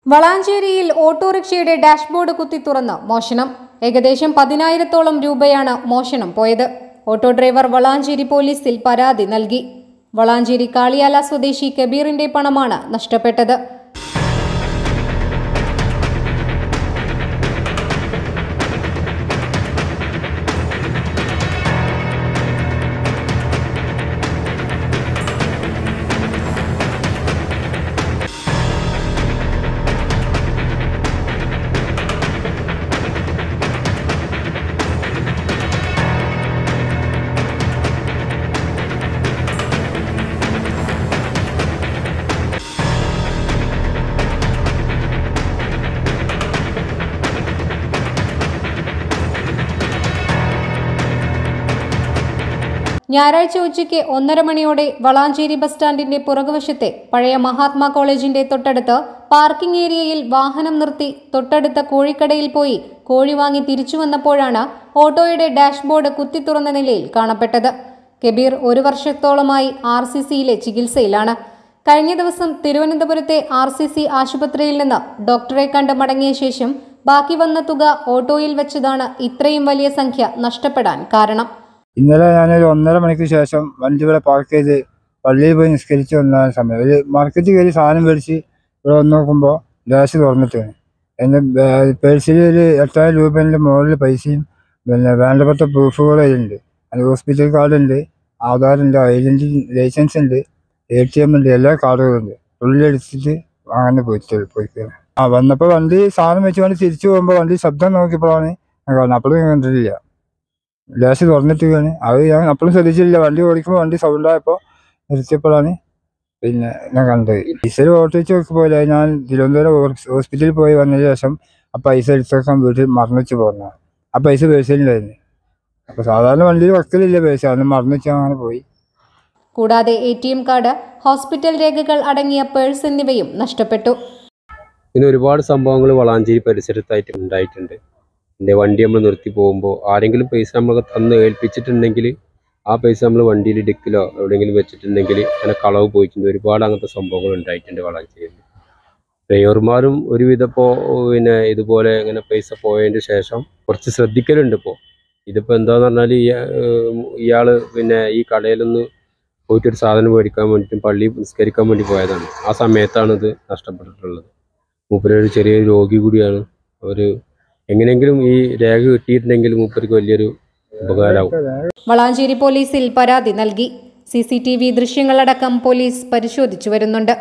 വളാഞ്ചേരിയിൽ ഓട്ടോറിക്ഷയുടെ dashboard കുത്തി തുറന്ന് മോഷണം ഏകദേശം പതിനായിരത്തോളം രൂപയാണ് മോഷണം പോയത് ഓട്ടോ ഡ്രൈവർ വളാഞ്ചേരി പോലീസിൽ പരാതി നൽകി വളാഞ്ചേരി കാളിയാല സ്വദേശി കബീറിന്റെ പണമാണ് നഷ്ടപ്പെട്ടത് ഞായറാഴ്ച ഉച്ചയ്ക്ക് ഒന്നര മണിയോടെ വളാഞ്ചേരി ബസ് സ്റ്റാൻഡിന്റെ പുറകുവശത്തെ പഴയ മഹാത്മാ കോളേജിന്റെ തൊട്ടടുത്ത് പാർക്കിംഗ് ഏരിയയിൽ വാഹനം നിർത്തി തൊട്ടടുത്ത കോഴിക്കടയിൽ പോയി കോഴി വാങ്ങി തിരിച്ചു വന്നപ്പോഴാണ് ഓട്ടോയുടെ ഡാഷ്ബോർഡ് കുത്തിത്തുറന്ന നിലയിൽ കാണപ്പെട്ടത് കബീർ ഒരു വർഷത്തോളമായി ആർ സി സിയിലെ ചികിത്സയിലാണ് കഴിഞ്ഞ ദിവസം തിരുവനന്തപുരത്തെ ആർ സി സി ആശുപത്രിയിൽ നിന്ന് ഡോക്ടറെ കണ്ട് മടങ്ങിയ ശേഷം ബാക്കി വന്ന തുക ഓട്ടോയിൽ വെച്ചതാണ് ഇത്രയും വലിയ സംഖ്യ നഷ്ടപ്പെടാൻ കാരണം ഇന്നലെ ഞാനൊരു ഒന്നര മണിക്ക് ശേഷം വണ്ടി ഇവിടെ പാർക്ക് ചെയ്ത് പള്ളിയിൽ പോയി നിസ്കരിച്ച് വന്ന സമയം ഒരു മാർക്കറ്റിൽ കയറി സാധനം മേടിച്ച് ഇവിടെ വന്ന് നോക്കുമ്പോൾ ഗ്യാസ് തുറന്നിട്ടാണ് എൻ്റെ പേഴ്സിൽ ഒരു എട്ടായിരം രൂപേൻ്റെ മുകളിൽ പൈസയും പിന്നെ വേണ്ടപ്പെട്ട പ്രൂഫുകളും അതിലുണ്ട് അതിൽ ഹോസ്പിറ്റൽ കാർഡ് ഉണ്ട് ആധാർ ഉണ്ട് ഐഡൻറ്റി ലൈസൻസ് ഉണ്ട് എ ടി എം ഉണ്ട് എല്ലാ കാർഡുകളും ഉണ്ട് ഉള്ളിൽ എടുത്തിട്ട് അങ്ങനെ പോയിട്ട് പോയിക്കാണ് ആ വന്നപ്പോൾ വണ്ടി സാധനം വെച്ച് വണ്ടി തിരിച്ചു പോകുമ്പോൾ വണ്ടി ശബ്ദം നോക്കിയപ്പോഴാണ് ഞാൻ കാണുന്നത് അപ്പോഴും ഞാൻ കണ്ടിട്ടില്ല ഗ്ലാസ് തുറന്നിട്ടുകയാണ് അത് ഞാൻ അപ്പോഴും ശ്രദ്ധിച്ചില്ല വണ്ടി ഓടിക്കുമ്പോൾ വണ്ടി സൗണ്ട് ആയപ്പോൾ നിർത്തിയപ്പോഴാണ് പിന്നെ ഞാൻ കണ്ടത് ഡീസൽ ഓട്ടിച്ച് പോയില്ല ഞാൻ തിരുവനന്തപുരം ഹോസ്- ഹോസ്പിറ്റലിൽ പോയി വന്നതിന് ശേഷം ആ പൈസ എടുത്തേക്കാൻ വീട്ടിൽ മറന്നു വെച്ച് പോകുന്നതാണ് ആ പൈസ പേഴ്സിലുണ്ടായിരുന്നു അപ്പോൾ സാധാരണ വണ്ടിയിൽ വെക്കലില്ല പൈസ അന്ന് മറന്നു വെച്ചാൽ അങ്ങനെ പോയി കൂടാതെ A T M card hospital രേഖകൾ അടങ്ങിയ പേഴ്സ് എന്നിവയും നഷ്ടപ്പെട്ടു ഇങ്ങനെ ഒരുപാട് സംഭവങ്ങൾ വളാഞ്ചേരി പരിസരത്തായിട്ട് ഉണ്ടായിട്ടുണ്ട് എൻ്റെ വണ്ടി നമ്മൾ നിർത്തി പോകുമ്പോൾ ആരെങ്കിലും പൈസ നമ്മൾ തന്ന് ഏൽപ്പിച്ചിട്ടുണ്ടെങ്കിൽ ആ പൈസ നമ്മൾ വണ്ടിയിൽ ഡിക്കിലോ എവിടെയെങ്കിലും വെച്ചിട്ടുണ്ടെങ്കിൽ അങ്ങനെ കളവ് പോയിട്ടുണ്ട് ഒരുപാട് അങ്ങനത്തെ സംഭവങ്ങൾ ഉണ്ടായിട്ടുണ്ട് വളാഞ്ചേരിയിൽ ഡ്രൈവർമാരും ഒരുവിധം ഇപ്പോൾ പിന്നെ ഇതുപോലെ ഇങ്ങനെ പൈസ പോയതിന് ശേഷം കുറച്ച് ശ്രദ്ധിക്കലുണ്ട് ഇപ്പോൾ ഇതിപ്പോൾ എന്താന്ന് പറഞ്ഞാൽ ഇയാൾ പിന്നെ ഈ കടയിലൊന്ന് പോയിട്ട് ഒരു സാധനം മേടിക്കാൻ വേണ്ടിയിട്ടും പള്ളി നിസ്കരിക്കാൻ വേണ്ടി പോയതാണ് ആ സമയത്താണ് ഇത് നഷ്ടപ്പെട്ടിട്ടുള്ളത് മൂപ്പര് ഒരു ചെറിയൊരു രോഗി കൂടിയാണ് ഒരു എങ്ങനെയെങ്കിലും ഈ രേഖ കിട്ടിയിട്ടുണ്ടെങ്കിൽ മൂപ്പർക്ക് വലിയൊരു ഉപകാരമാവും വളാഞ്ചേരി പോലീസിൽ പരാതി നൽകി സി സി ടി വി ദൃശ്യങ്ങളടക്കം പോലീസ് പരിശോധിച്ചു വരുന്നുണ്ട്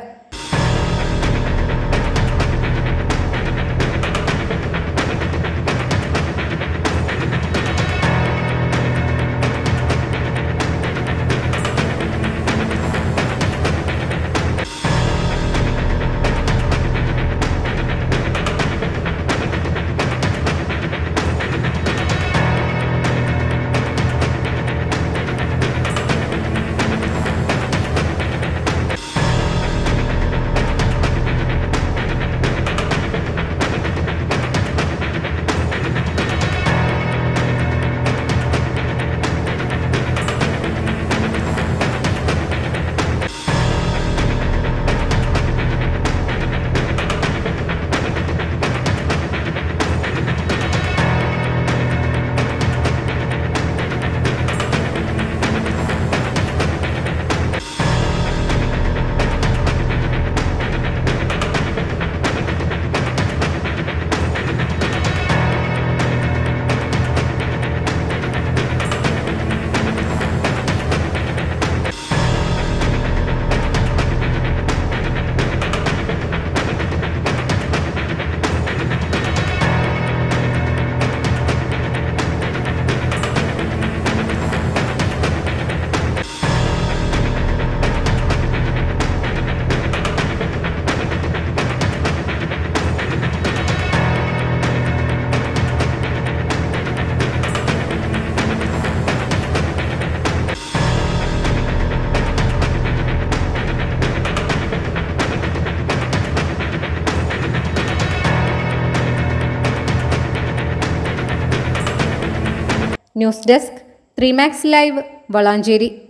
news desk three max live Valanchery